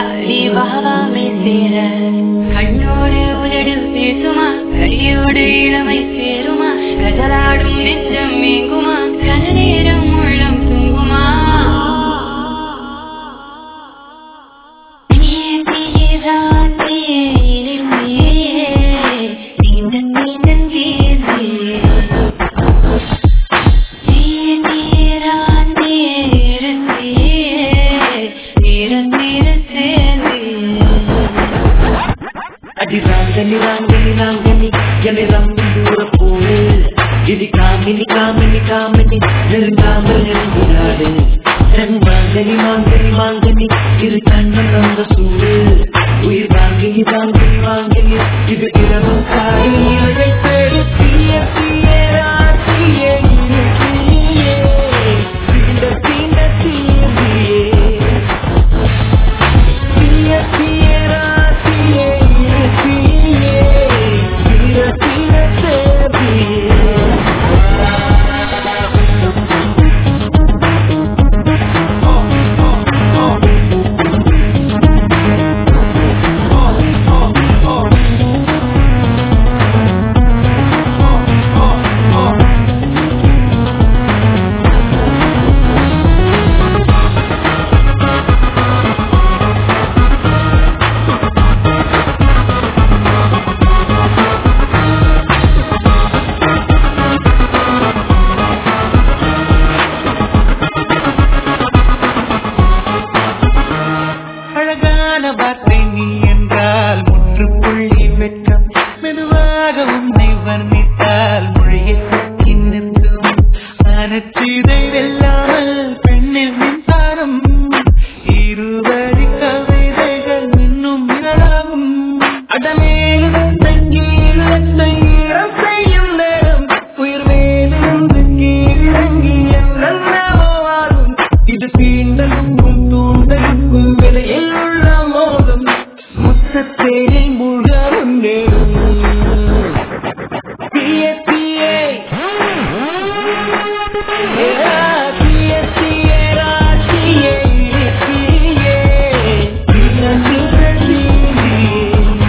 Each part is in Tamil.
நீ வாவாமை சேர கண்ணோடு உதடு பேசுமா கையோடு இளமை சேருமா கதலாடும் நெஞ்சம் மேங்குமா கன நேரம் உள்ளம் தூங்குமா நீயே நீதான் நீயே நீயே நீந்தன் நீந்தன் வீசியே நீயே நீரான் நீயே நீரன் நீரன் சேர்ந்தியே அடி ராங்கனி ராங்கனி ராங்கனி என்னை ரம்பி தூர போடு இது காமினி காமினி காமினி நெருங்காமல் நெருங்கினாடு தன் மாங்கனி மாங்கனி மாங்கனி இரு கண்ணம் அந்த சூடு உயிர் வாங்கினி வாங்கினி வாங்கினி இது இரவு காடு இலகை தேடு தீய தீய ராசியே இரு தீயே தீண்ட தீண்ட தீயே தீய தீய ராசியே இரு தீயே தீர தீர தேவியே அழகான வார்த்தை நீ என்றால் முற்றுப்புள்ளி வெட்கம் மெதுவாக உன்னை வர்ணித்தால் மொழியை தக்கி நிற்கும் மனச்சிதை வெல்லாமல் பெண்ணில் மின்சாரம் இருவரி கவிதைகள் இன்னும் மிரளாகும் அடமேலும் தங்கீழம் செய்யும் நேரம் உயிர் மேலும் கீழங்கி என்னென்னவாகும் இது தீண்டலுக்கும் தூண்டலுக்கும் விலையில் உள்ள மோகம் முத்தத்தேனில் மூழ்க முன்னேறும் தீய தீயே ஏரா தீய தீய ராசியே இரு தீயே தீய தீய தீயே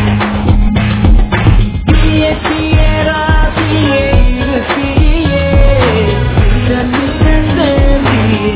தீய தீய ராசியே இரு தீயே தீய தீய தீயே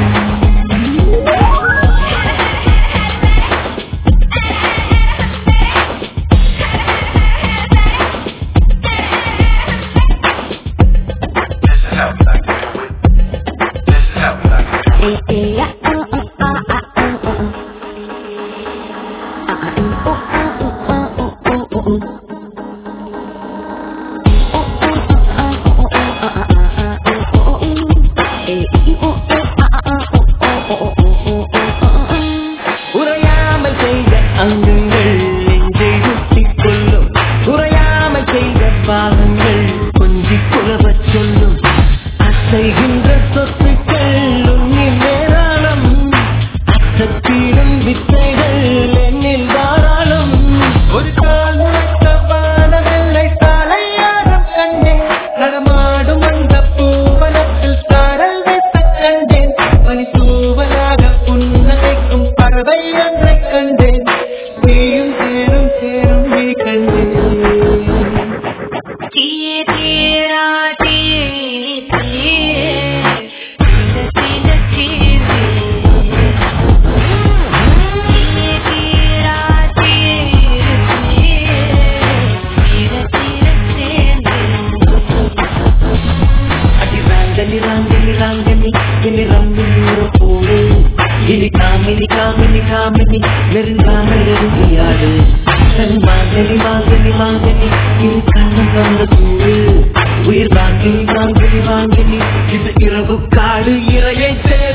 உறையாமல் செய்த அங்கங்கள் நெஞ்சை ஒட்டிக் கொள்ளும் உறையாமல் செய்த பாகங்கள் கொஞ்சி குலவச் சொல்லும் அசைகின்ற சொத்துக்கள் உன்னில் ஏராளம் அசத்தீரும் வித்தைகள் என்னில் தாராளம் ஒரு கால் முழக்க பாடவில்லை சாலையாரம் கண்டேன் நடமாடும் அந்த பூவனத்தில் சாரல் வைத்த கண்டேன் பனி தூவலாக புன்னகைக்கும் பறவை ஒன்றைக் கண்டேன் தீயும் சேரும் சேரும் நீ கண்டேன் தீயே தீரா தீயே தீயே தீர தீர தீயே தீயே தீரா தீயே தீயே தீர தீர சேர்ந்தே அடி ராங்கனி ராங்கனி ராங்கனி என்னை ரம்பி தூர போடு இது காமினி காமினி காமினி நெருங்காமல் நெருங்கியாடு தன் மாங்கனி மாங்கனி மாங்கனி இரு கண்ணம் வந்த சூடு உயிர் வாங்கினி வாங்கினி வாங்கினி இது இரவு காடு இரையை தேடு